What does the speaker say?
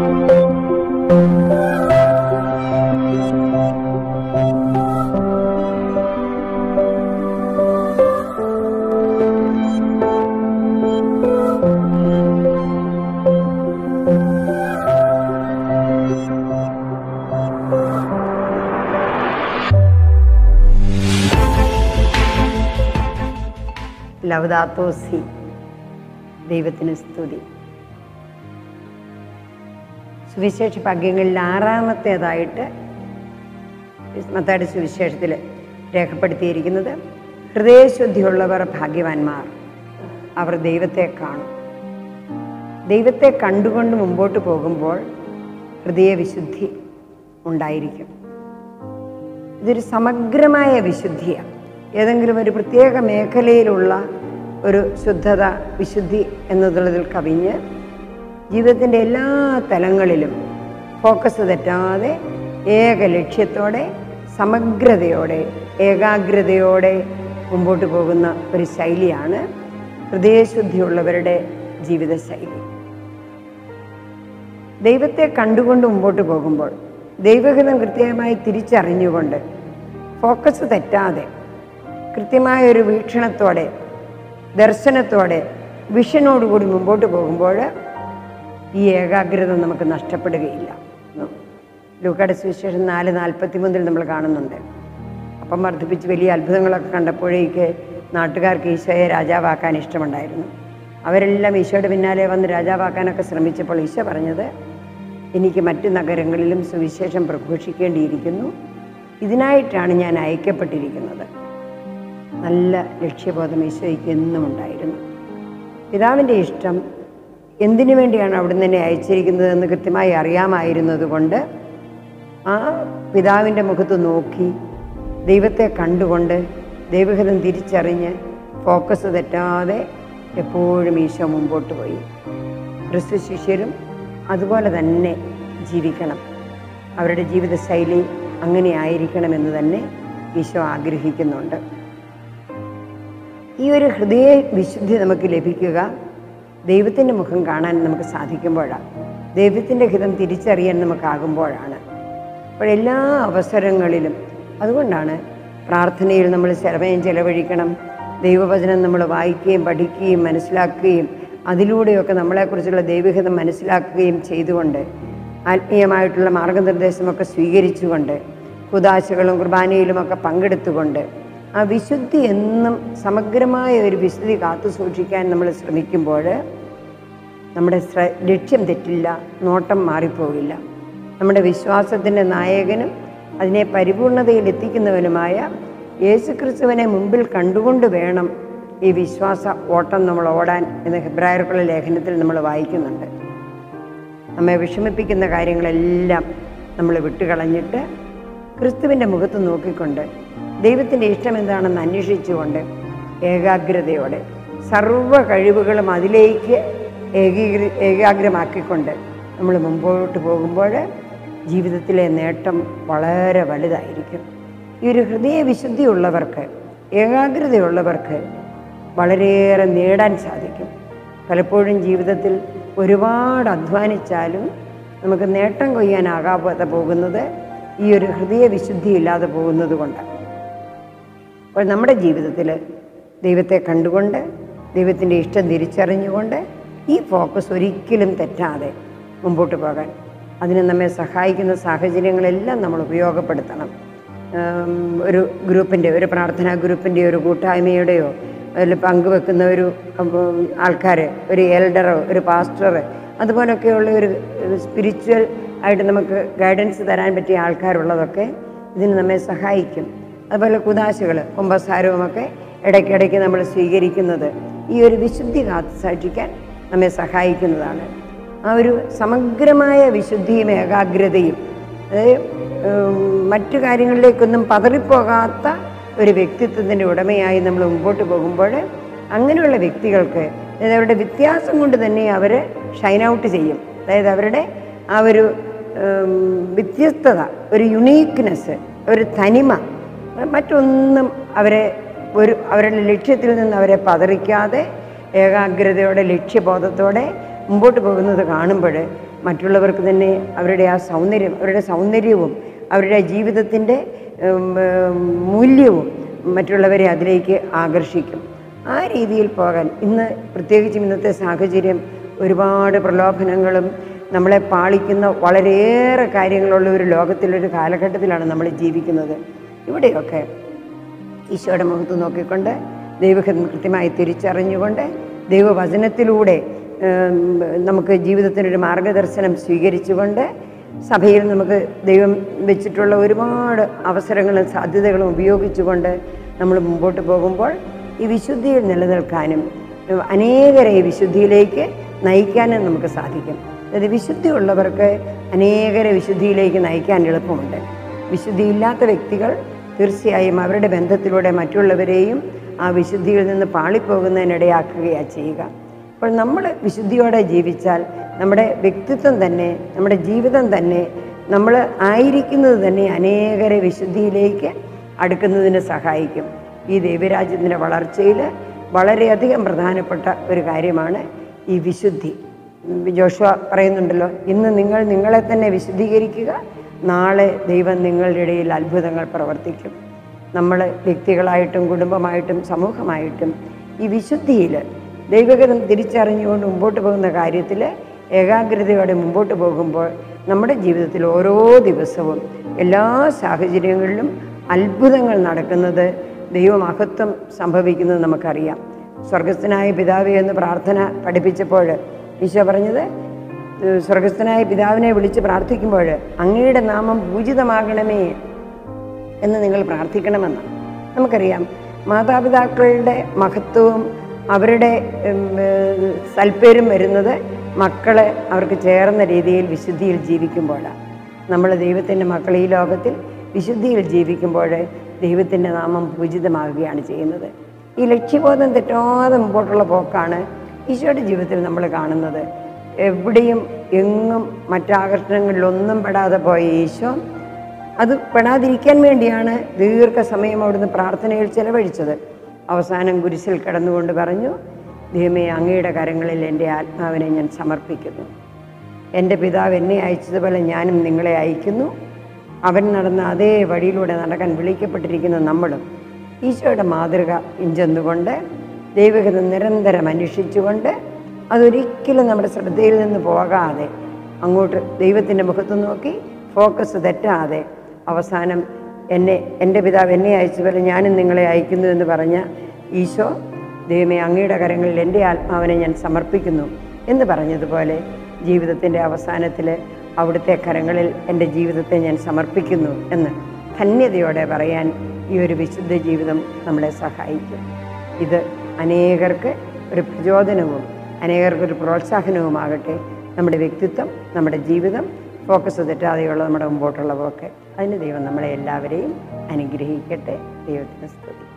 ലവദാത്തോസി ദൈവത്തിന് സ്തുതി സുവിശേഷ ഭാഗ്യങ്ങളിൽ ആറാമത്തേതായിട്ട് മത്താടി സുവിശേഷത്തിൽ രേഖപ്പെടുത്തിയിരിക്കുന്നത് ഹൃദയശുദ്ധിയുള്ളവർ ഭാഗ്യവാന്മാർ അവർ ദൈവത്തെ കാണും ദൈവത്തെ കണ്ടുകൊണ്ട് മുമ്പോട്ട് പോകുമ്പോൾ ഹൃദയവിശുദ്ധി ഉണ്ടായിരിക്കും ഇതൊരു സമഗ്രമായ വിശുദ്ധിയാണ് ഏതെങ്കിലും ഒരു പ്രത്യേക മേഖലയിലുള്ള ഒരു ശുദ്ധത വിശുദ്ധി എന്നതുള്ളതിൽ കവിഞ്ഞ് ജീവിതത്തിൻ്റെ എല്ലാ തലങ്ങളിലും ഫോക്കസ് തെറ്റാതെ ഏക ലക്ഷ്യത്തോടെ സമഗ്രതയോടെ ഏകാഗ്രതയോടെ മുമ്പോട്ട് പോകുന്ന ഒരു ശൈലിയാണ് ഹൃദയശുദ്ധിയുള്ളവരുടെ ജീവിതശൈലി ദൈവത്തെ കണ്ടുകൊണ്ട് മുമ്പോട്ട് പോകുമ്പോൾ ദൈവഹിതം കൃത്യമായി തിരിച്ചറിഞ്ഞുകൊണ്ട് ഫോക്കസ് തെറ്റാതെ കൃത്യമായ ഒരു വീക്ഷണത്തോടെ ദർശനത്തോടെ വിഷനോടുകൂടി മുമ്പോട്ട് പോകുമ്പോൾ ഈ ഏകാഗ്രത നമുക്ക് നഷ്ടപ്പെടുകയില്ല ലൂക്കാട് സുവിശേഷം നാല് നാൽപ്പത്തി മുതൽ നമ്മൾ കാണുന്നുണ്ട് അപ്പം വർദ്ധിപ്പിച്ച് വലിയ അത്ഭുതങ്ങളൊക്കെ കണ്ടപ്പോഴേക്ക് നാട്ടുകാർക്ക് ഈശോയെ രാജാവാക്കാൻ ഇഷ്ടമുണ്ടായിരുന്നു അവരെല്ലാം ഈശോയുടെ പിന്നാലെ വന്ന് രാജാവാക്കാനൊക്കെ ശ്രമിച്ചപ്പോൾ ഈശോ പറഞ്ഞത് എനിക്ക് മറ്റു നഗരങ്ങളിലും സുവിശേഷം പ്രഘോഷിക്കേണ്ടിയിരിക്കുന്നു ഇതിനായിട്ടാണ് ഞാൻ അയക്കപ്പെട്ടിരിക്കുന്നത് നല്ല ലക്ഷ്യബോധം ഈശോയ്ക്ക് എന്നും ഉണ്ടായിരുന്നു പിതാവിൻ്റെ ഇഷ്ടം എന്തിനു വേണ്ടിയാണ് അവിടുന്ന് എന്നെ അയച്ചിരിക്കുന്നതെന്ന് കൃത്യമായി അറിയാമായിരുന്നത് കൊണ്ട് ആ പിതാവിൻ്റെ മുഖത്ത് നോക്കി ദൈവത്തെ കണ്ടുകൊണ്ട് ദൈവഹിതം തിരിച്ചറിഞ്ഞ് ഫോക്കസ് തെറ്റാതെ എപ്പോഴും ഈശോ മുമ്പോട്ട് പോയി ക്രിസ്തു ശിഷ്യരും അതുപോലെ തന്നെ ജീവിക്കണം അവരുടെ ജീവിതശൈലി അങ്ങനെ ആയിരിക്കണമെന്ന് തന്നെ ഈശോ ആഗ്രഹിക്കുന്നുണ്ട് ഈ ഒരു ഹൃദയ വിശുദ്ധി നമുക്ക് ലഭിക്കുക ദൈവത്തിൻ്റെ മുഖം കാണാൻ നമുക്ക് സാധിക്കുമ്പോഴാണ് ദൈവത്തിൻ്റെ ഹിതം തിരിച്ചറിയാൻ നമുക്കാകുമ്പോഴാണ് അപ്പോഴെല്ലാ അവസരങ്ങളിലും അതുകൊണ്ടാണ് പ്രാർത്ഥനയിൽ നമ്മൾ സമയം ചെലവഴിക്കണം ദൈവവചനം നമ്മൾ വായിക്കുകയും പഠിക്കുകയും മനസ്സിലാക്കുകയും അതിലൂടെയൊക്കെ നമ്മളെക്കുറിച്ചുള്ള ദൈവഹിതം മനസ്സിലാക്കുകയും ചെയ്തുകൊണ്ട് ആത്മീയമായിട്ടുള്ള മാർഗനിർദ്ദേശമൊക്കെ സ്വീകരിച്ചുകൊണ്ട് കുദാശകളും കുർബാനയിലുമൊക്കെ പങ്കെടുത്തുകൊണ്ട് ആ വിശുദ്ധി എന്നും സമഗ്രമായ ഒരു വിശുദ്ധി കാത്തു സൂക്ഷിക്കാൻ നമ്മൾ ശ്രമിക്കുമ്പോൾ നമ്മുടെ ശ്ര- ലക്ഷ്യം തെറ്റില്ല നോട്ടം മാറിപ്പോകില്ല നമ്മുടെ വിശ്വാസത്തിൻ്റെ നായകനും അതിനെ പരിപൂർണതയിൽ എത്തിക്കുന്നവനുമായ യേശുക്രിസ്തുവിനെ മുമ്പിൽ കണ്ടുകൊണ്ട് വേണം ഈ വിശ്വാസ ഓട്ടം നമ്മൾ ഓടാൻ എന്ന് ഹെബ്രായർക്കുള്ള ലേഖനത്തിൽ നമ്മൾ വായിക്കുന്നുണ്ട് നമ്മെ വിഷമിപ്പിക്കുന്ന കാര്യങ്ങളെല്ലാം നമ്മൾ വിട്ടുകളഞ്ഞിട്ട് ക്രിസ്തുവിൻ്റെ മുഖത്ത് നോക്കിക്കൊണ്ട് ദൈവത്തിൻ്റെ ഇഷ്ടം എന്താണെന്ന് അന്വേഷിച്ചുകൊണ്ട് ഏകാഗ്രതയോടെ സർവ്വ കഴിവുകളും അതിലേക്ക് ഏകീകൃ ഏകാഗ്രമാക്കിക്കൊണ്ട് നമ്മൾ മുമ്പോട്ട് പോകുമ്പോൾ ജീവിതത്തിലെ നേട്ടം വളരെ വലുതായിരിക്കും ഈ ഒരു ഹൃദയ വിശുദ്ധിയുള്ളവർക്ക് ഏകാഗ്രതയുള്ളവർക്ക് വളരെയേറെ നേടാൻ സാധിക്കും പലപ്പോഴും ജീവിതത്തിൽ ഒരുപാട് അധ്വാനിച്ചാലും നമുക്ക് നേട്ടം കൊയ്യാനാകാതെ പോകുന്നത് ഈ ഒരു ഹൃദയ വിശുദ്ധി ഇല്ലാതെ പോകുന്നത് കൊണ്ടാണ് അപ്പോൾ നമ്മുടെ ജീവിതത്തിൽ ദൈവത്തെ കണ്ടുകൊണ്ട് ദൈവത്തിൻ്റെ ഇഷ്ടം തിരിച്ചറിഞ്ഞുകൊണ്ട് ഈ ഫോക്കസ് ഒരിക്കലും തെറ്റാതെ മുമ്പോട്ട് പോകാൻ അതിന് നമ്മെ സഹായിക്കുന്ന സാഹചര്യങ്ങളെല്ലാം നമ്മൾ ഉപയോഗപ്പെടുത്തണം ഉം, ഒരു ഗ്രൂപ്പിൻ്റെ ഒരു പ്രാർത്ഥനാ ഗ്രൂപ്പിൻ്റെ ഒരു കൂട്ടായ്മയുടെയോ അതിൽ പങ്കുവെക്കുന്ന ഒരു ആൾക്കാർ ഒരു എൽഡറോ ഒരു പാസ്റ്റർ അതുപോലൊക്കെയുള്ള ഒരു സ്പിരിച്വൽ ആയിട്ട് നമുക്ക് ഗൈഡൻസ് തരാൻ പറ്റിയ ആൾക്കാരുള്ളതൊക്കെ ഇതിന് നമ്മെ സഹായിക്കും അതുപോലെ കുദാശകൾ കുംഭസാരവുമൊക്കെ ഇടയ്ക്കിടയ്ക്ക് നമ്മൾ സ്വീകരിക്കുന്നത് ഈ ഒരു വിശുദ്ധി കാത്തു സൂക്ഷിക്കാൻ നമ്മെ സഹായിക്കുന്നതാണ് ആ ഒരു സമഗ്രമായ വിശുദ്ധിയും ഏകാഗ്രതയും അതായത് ഉം, മറ്റു കാര്യങ്ങളിലേക്കൊന്നും പതറിപ്പോകാത്ത ഒരു വ്യക്തിത്വത്തിൻ്റെ ഉടമയായി നമ്മൾ മുമ്പോട്ട് പോകുമ്പോൾ അങ്ങനെയുള്ള വ്യക്തികൾക്ക് അതായത് അവരുടെ വ്യത്യാസം കൊണ്ട് തന്നെ അവർ ഷൈൻ ഔട്ട് ചെയ്യും അതായത് അവരുടെ ആ ഒരു ഉം, വ്യത്യസ്തത ഒരു യുണീക്ക്നെസ് ഒരു തനിമ മറ്റൊന്നും അവരെ ഒരു അവരുടെ ലക്ഷ്യത്തിൽ നിന്ന് അവരെ പതറിക്കാതെ ഏകാഗ്രതയോടെ ലക്ഷ്യബോധത്തോടെ മുമ്പോട്ട് പോകുന്നത് കാണുമ്പോൾ മറ്റുള്ളവർക്ക് തന്നെ അവരുടെ ആ സൗന്ദര്യം അവരുടെ സൗന്ദര്യവും അവരുടെ ജീവിതത്തിൻ്റെ ഉം, ഉം, മൂല്യവും മറ്റുള്ളവരെ അതിലേക്ക് ആകർഷിക്കും ആ രീതിയിൽ പോകാൻ ഇന്ന് പ്രത്യേകിച്ചും ഇന്നത്തെ സാഹചര്യം ഒരുപാട് പ്രലോഭനങ്ങളും നമ്മളെ പാളിക്കുന്ന വളരെയേറെ കാര്യങ്ങളുള്ള ഒരു ലോകത്തിലൊരു കാലഘട്ടത്തിലാണ് നമ്മൾ ജീവിക്കുന്നത് ഇവിടെയൊക്കെ ഈശോയുടെ മുഖത്ത് നോക്കിക്കൊണ്ട് ദൈവഹിതം കൃത്യമായി തിരിച്ചറിഞ്ഞുകൊണ്ട് ദൈവവചനത്തിലൂടെ ഉം, നമുക്ക് ജീവിതത്തിനൊരു മാർഗദർശനം സ്വീകരിച്ചുകൊണ്ട് സഭയിൽ നമുക്ക് ദൈവം വെച്ചിട്ടുള്ള ഒരുപാട് അവസരങ്ങളും സാധ്യതകളും ഉപയോഗിച്ചുകൊണ്ട് നമ്മൾ മുമ്പോട്ട് പോകുമ്പോൾ ഈ വിശുദ്ധിയിൽ നിലനിൽക്കാനും ഉം, അനേകരെ ഈ വിശുദ്ധിയിലേക്ക് നയിക്കാനും നമുക്ക് സാധിക്കും അതായത് വിശുദ്ധിയുള്ളവർക്ക് അനേകരെ വിശുദ്ധിയിലേക്ക് നയിക്കാൻ എളുപ്പമുണ്ട് വിശുദ്ധിയില്ലാത്ത വ്യക്തികൾ തീർച്ചയായും അവരുടെ ബന്ധത്തിലൂടെ മറ്റുള്ളവരെയും ആ വിശുദ്ധിയിൽ നിന്ന് പാളിപ്പോകുന്നതിനിടയാക്കുകയാണ് ചെയ്യുക അപ്പോൾ നമ്മൾ വിശുദ്ധിയോടെ ജീവിച്ചാൽ നമ്മുടെ വ്യക്തിത്വം തന്നെ നമ്മുടെ ജീവിതം തന്നെ നമ്മൾ ആയിരിക്കുന്നത് തന്നെ അനേകരെ വിശുദ്ധിയിലേക്ക് അടുക്കുന്നതിന് സഹായിക്കും ഈ ദൈവരാജ്യത്തിൻ്റെ വളർച്ചയിൽ വളരെയധികം പ്രധാനപ്പെട്ട ഒരു കാര്യമാണ് ഈ വിശുദ്ധി ജോഷുവ പറയുന്നുണ്ടല്ലോ ഇന്ന് നിങ്ങൾ നിങ്ങളെ തന്നെ വിശുദ്ധീകരിക്കുക നാളെ ദൈവം നിങ്ങളുടെ ഇടയിൽ അത്ഭുതങ്ങൾ പ്രവർത്തിക്കും നമ്മൾ വ്യക്തികളായിട്ടും കുടുംബമായിട്ടും സമൂഹമായിട്ടും ഈ വിശുദ്ധിയിൽ ദൈവഗതം തിരിച്ചറിഞ്ഞുകൊണ്ട് മുമ്പോട്ട് പോകുന്ന കാര്യത്തിൽ ഏകാഗ്രതയോടെ മുമ്പോട്ട് പോകുമ്പോൾ നമ്മുടെ ജീവിതത്തിൽ ഓരോ ദിവസവും എല്ലാ സാഹചര്യങ്ങളിലും അത്ഭുതങ്ങൾ നടക്കുന്നത് ദൈവമഹത്വം സംഭവിക്കുന്നത് നമുക്കറിയാം സ്വർഗസ്ഥനായ പിതാവേ എന്ന് പ്രാർത്ഥന പഠിപ്പിച്ചപ്പോൾ ഈശോ പറഞ്ഞത് ഏഹ് സ്വർഗസ്ഥനായ പിതാവിനെ വിളിച്ച് പ്രാർത്ഥിക്കുമ്പോൾ അങ്ങയുടെ നാമം പൂജിതമാകണമേ എന്ന് നിങ്ങൾ പ്രാർത്ഥിക്കണമെന്ന് നമുക്കറിയാം മാതാപിതാക്കളുടെ മഹത്വവും അവരുടെ ഉം, ഏഹ്, സൽപ്പേരും വരുന്നത് മക്കളെ അവർക്ക് ചേർന്ന രീതിയിൽ വിശുദ്ധിയിൽ ജീവിക്കുമ്പോഴാണ് നമ്മൾ ദൈവത്തിൻ്റെ മക്കൾ ഈ ലോകത്തിൽ വിശുദ്ധിയിൽ ജീവിക്കുമ്പോൾ ദൈവത്തിൻ്റെ നാമം പൂജിതമാകുകയാണ് ചെയ്യുന്നത് ഈ ലക്ഷ്യബോധം തെറ്റാതെ മുമ്പോട്ടുള്ള പോക്കാണ് ഈശോയുടെ ജീവിതത്തിൽ നമ്മൾ കാണുന്നത് എവിടെയും എങ്ങും മറ്റാകർഷണങ്ങളിലൊന്നും പെടാതെ പോയ ഈശോ അത് പെടാതിരിക്കാൻ വേണ്ടിയാണ് ദീർഘസമയം അവിടുന്ന് പ്രാർത്ഥനയിൽ ചെലവഴിച്ചത് അവസാനം കുരിശിൽ കിടന്നുകൊണ്ട് പറഞ്ഞു ദൈവമേ അങ്ങയുടെ കരങ്ങളിൽ എൻ്റെ ആത്മാവിനെ ഞാൻ സമർപ്പിക്കുന്നു എൻ്റെ പിതാവ് എന്നെ അയച്ചതുപോലെ ഞാനും നിങ്ങളെ അയക്കുന്നു അവൻ നടന്ന അതേ വഴിയിലൂടെ നടക്കാൻ വിളിക്കപ്പെട്ടിരിക്കുന്ന നമ്മളും ഈശോയുടെ മാതൃക പിഞ്ചെന്നുകൊണ്ട് ദൈവഹിതം നിരന്തരം അന്വേഷിച്ചുകൊണ്ട് അതൊരിക്കലും നമ്മുടെ ശ്രദ്ധയിൽ നിന്ന് പോകാതെ അങ്ങോട്ട് ദൈവത്തിൻ്റെ മുഖത്ത് നോക്കി ഫോക്കസ് തെറ്റാതെ അവസാനം എന്നെ എൻ്റെ പിതാവ് എന്നെ അയച്ചതുപോലെ ഞാനും നിങ്ങളെ അയക്കുന്നു എന്ന് പറഞ്ഞ ഈശോ ദൈവമേ അങ്ങയുടെ കരങ്ങളിൽ എൻ്റെ ആത്മാവിനെ ഞാൻ സമർപ്പിക്കുന്നു എന്ന് പറഞ്ഞതുപോലെ ജീവിതത്തിൻ്റെ അവസാനത്തിൽ അവിടുത്തെ കരങ്ങളിൽ എൻ്റെ ജീവിതത്തെ ഞാൻ സമർപ്പിക്കുന്നു എന്ന് ധന്യതയോടെ പറയാൻ ഈ ഒരു വിശുദ്ധ ജീവിതം നമ്മളെ സഹായിക്കും ഇത് അനേകർക്ക് ഒരു പ്രചോദനവും അനേകർക്ക് ഒരു പ്രോത്സാഹനവുമാകട്ടെ നമ്മുടെ വ്യക്തിത്വം നമ്മുടെ ജീവിതം ഫോക്കസ് തെറ്റാതെയുള്ള നമ്മുടെ മുമ്പോട്ടുള്ള പോക്ക് അതിന് ദൈവം നമ്മളെ എല്ലാവരെയും അനുഗ്രഹിക്കട്ടെ ദൈവത്തിന് സ്തുതി